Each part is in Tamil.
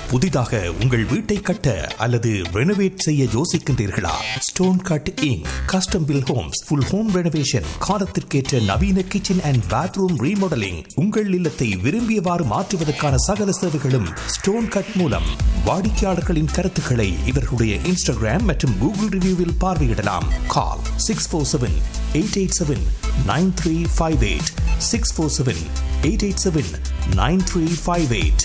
புதிதாக உங்கள் வீட்டை கட்ட அல்லது ரெனோவேட் செய்ய யோசிக்கின்றீர்களா stone cut inc custom build homes full home renovation காலத்திற்கேற்ற நவீன கிச்சன் அண்ட் பாத்ரூம் ரீமாடலிங் உங்கள் இல்லத்தை விரும்பியவாறு மாற்றுவதற்கான சகல சேவைகளும் ஸ்டோன் கட் மூலம் வாடிக்கையாளர்களின் கருத்துக்களை இவர்களுடைய இன்ஸ்டாகிராம் மற்றும் கூகுள் ரிவ்யூவில் பார்வையிடலாம் call six four seven eight eight seven nine three five eight six four seven eight eight seven nine three five eight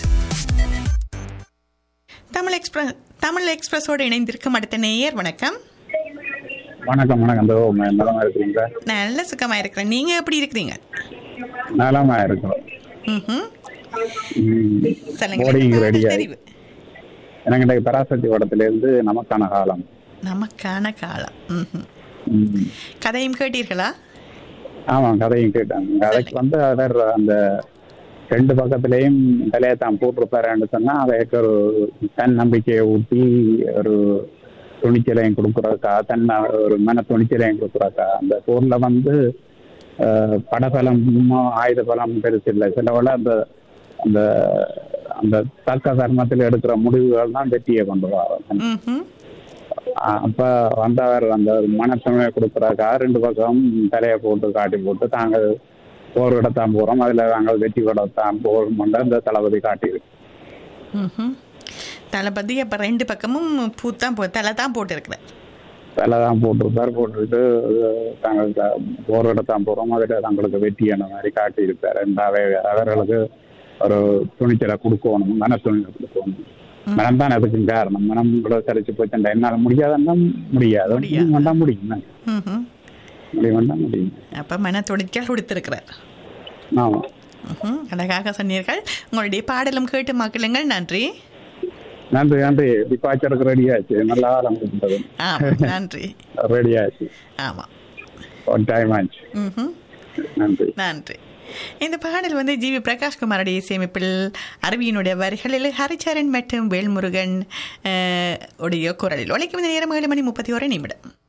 Tamil express Tamil எக்ஸ்பிரஸோடு இணைந்திருக்கும் அடுத்த நேயர் வணக்கம் வணக்கம் வணக்கம் இந்த நலமா இருக்கிறீங்க நல்ல சுகமா இருக்கிறேன் நீங்க எப்படி இருக்கிறீங்க நலமா இருக்கிறோம் ம்ஹும். ம், சொல்லுங்க போடிங் பாடல் ரெடியா தெரிவு எனக்கு இந்த பராசக்தி படத்துல இருந்து நமக்கான காலம் நமக்கான காலம் ம்ஹும். ம். கதையும் கேட்டீர்களா ஆமா கதையும் கேட்டாங்க கதைக்கு வந்து அவர் அந்த ரெண்டு பக்கத்திலையும் தலையை தான் போட்டிருப்பாருன்னு சொன்னா அதைக்கு ஒரு தன் நம்பிக்கையை ஊட்டி ஒரு துணிச்சலையும் கொடுக்குறக்கா தன் ஒரு மன துணிச்சலையும் கொடுக்குறக்கா அந்த போர்ல வந்து அஹ், படபலம் ஆயுத பலம் பெருசு இல்லை சிலவள அந்த அந்த அந்த தக்க தர்மத்தில் எடுக்கிற முடிவுகள் தான் வெற்றியை கொண்டு வரும் ம்ஹும். அஹ் அப்ப வந்தவர் அந்த மனத்தன்மையை கொடுக்குறாக்கா ரெண்டு பக்கம் தலையை போட்டு காட்டி போட்டு தாங்கள் போர் இடத்தான் போறோம் அதுல நாங்கள் வெற்றி படத்தான் போறோம் அந்த தளபதி காட்டியிருக்கு ம்ஹும். தளபதி அப்ப ரெண்டு பக்கமும் பூத்தான் போ தலை தான் போட்டிருக்கிறேன் தலை தான் போட்டிருப்பார் போட்டுட்டு அஹ், தாங்கள் த- போர் இடத்தான் போறோம் அதுல தங்களுக்கு வெற்றி அந்த மாதிரி காட்டியிருப்பார் ரெண்டாவே அவர்களுக்கு ஒரு துணிச்சலை கொடுக்கணும் மன துணிச்சலை கொடுக்கணும் மனம் தான் அதுக்கு காரணம் மனம் கூட சரிச்சு போச்சுட்டா என்னால முடியாதுன்னா முடியாது முடியாது. முடியும் முடியும் ம்ஹும். முடியும் முடியும் அப்ப மன துணிச்சல் கொடுத்திருக்கிறார் ஆமா ம்ஹும். அழகாக சொன்னீர்கள் உங்களுடைய பாடலும் கேட்டு மக்களுங்கள் நன்றி நன்றி நன்றி டிபார்ச்சருக்கு ரெடி ஆச்சு நல்லா ஆரம்பிச்சது ஆமா நன்றி ரெடி ஆச்சு ஆமா ஒன் டைம் ஆச்சு ம்ஹும். நன்றி நன்றி இந்த பாடல் வந்து ஜி வி பிரகாஷ்குமாரோடைய இசையமைப்பில் அரவியனுடைய வரிகளில் ஹரிச்சரன் மற்றும் வேல்முருகன் அஹ், உடைய குரலில் உழைக்கும் நேரம் ஏழு மணி முப்பத்தி ஒரு நிமிடம்